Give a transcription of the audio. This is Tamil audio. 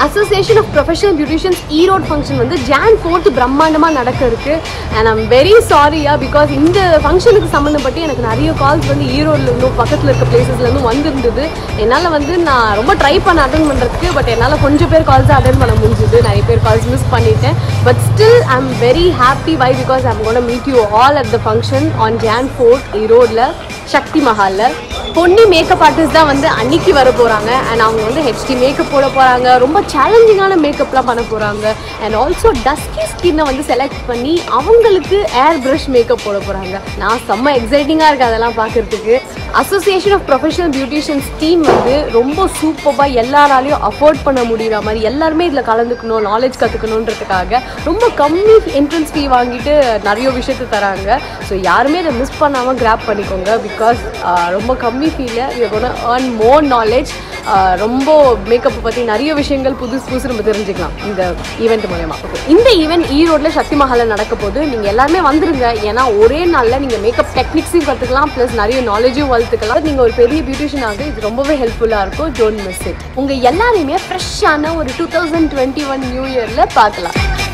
association of professional beauticians Erode function வந்து ஜான் ஃபோர்த்து பிரம்மாண்டமாக நடக்க இருக்கு அண்ட் ஐம் வெரி சாரியா பிகாஸ் இந்த ஃபங்க்ஷனுக்கு சம்மந்தப்பட்டு எனக்கு நிறைய கால்ஸ் வந்து ஈரோட்ல இருந்தும் பக்கத்தில் இருக்க பிளேசஸ்ல இருந்தும் வந்திருந்தது என்னால் வந்து நான் ரொம்ப ட்ரை பண்ண அட்டன் பண்ணுறதுக்கு பட் என்னால் கொஞ்சம் பேர் கால்ஸ் அட்டன் பண்ண முடிஞ்சுது நிறைய பேர் கால்ஸ் மிஸ் பண்ணிட்டேன் but still I am very happy why because I'm gonna meet you all at the function on June fourth ஈரோடில் சக்தி மஹாலில் பொன்னி மேக்கப் ஆர்டிஸ்ட் தான் வந்து அன்னைக்கு வர போகிறாங்க அண்ட் அவங்க வந்து ஹெச்டி மேக்கப் போட போகிறாங்க ரொம்ப சேலஞ்சிங்கான மேக்கப்லாம் பண்ண போகிறாங்க அண்ட் ஆல்சோ டஸ்கி ஸ்கின்னை வந்து செலக்ட் பண்ணி அவங்களுக்கு ஏர் ப்ரஷ் மேக்கப் போட போகிறாங்க நான் செம்ம எக்ஸைட்டிங்காக இருக்குது அதெல்லாம் பார்க்குறதுக்கு association of professional beauticians team வந்து ரொம்ப சூப்பராக எல்லாராலையும் அஃபோர்ட் பண்ண முடியுற மாதிரி எல்லாருமே இதில் கலந்துக்கணும் நாலேஜ் கற்றுக்கணுன்றதுக்காக ரொம்ப கம்மி என்ட்ரன்ஸ் ஃபீ வாங்கிட்டு நிறைய விஷயத்தை தராங்க ஸோ யாருமே இதை மிஸ் பண்ணாமல் கிராப் பண்ணிக்கோங்க பிகாஸ் ரொம்ப கம்மி ஃபீல you gonna earn more knowledge ரொம்ப மேக்கப் பற்றி நிறைய விஷயங்கள் புதுசு புதுசு நம்ம தெரிஞ்சுக்கலாம் இந்த ஈவெண்ட் மூலயமா ஓகே இந்த ஈவெண்ட் ஈரோட்டில் சக்தி மஹாலில் நடக்க போது நீங்கள் எல்லாருமே வந்துருங்க ஏன்னா ஒரே நாளில் நீங்கள் மேக்கப் டெக்னிக்ஸையும் கற்றுக்கலாம் ப்ளஸ் நிறைய நாலேஜும் வளர்த்துக்கலாம் நீங்கள் ஒரு பெரிய பியூட்டிஷியன் ஆக இது ரொம்பவே ஹெல்ப்ஃபுல்லாக இருக்கும் டோன்ட் மிஸ் இட் உங்கள் எல்லாரையுமே ஃப்ரெஷ்ஷான ஒரு two thousand twenty one new இயரில் பார்க்கலாம்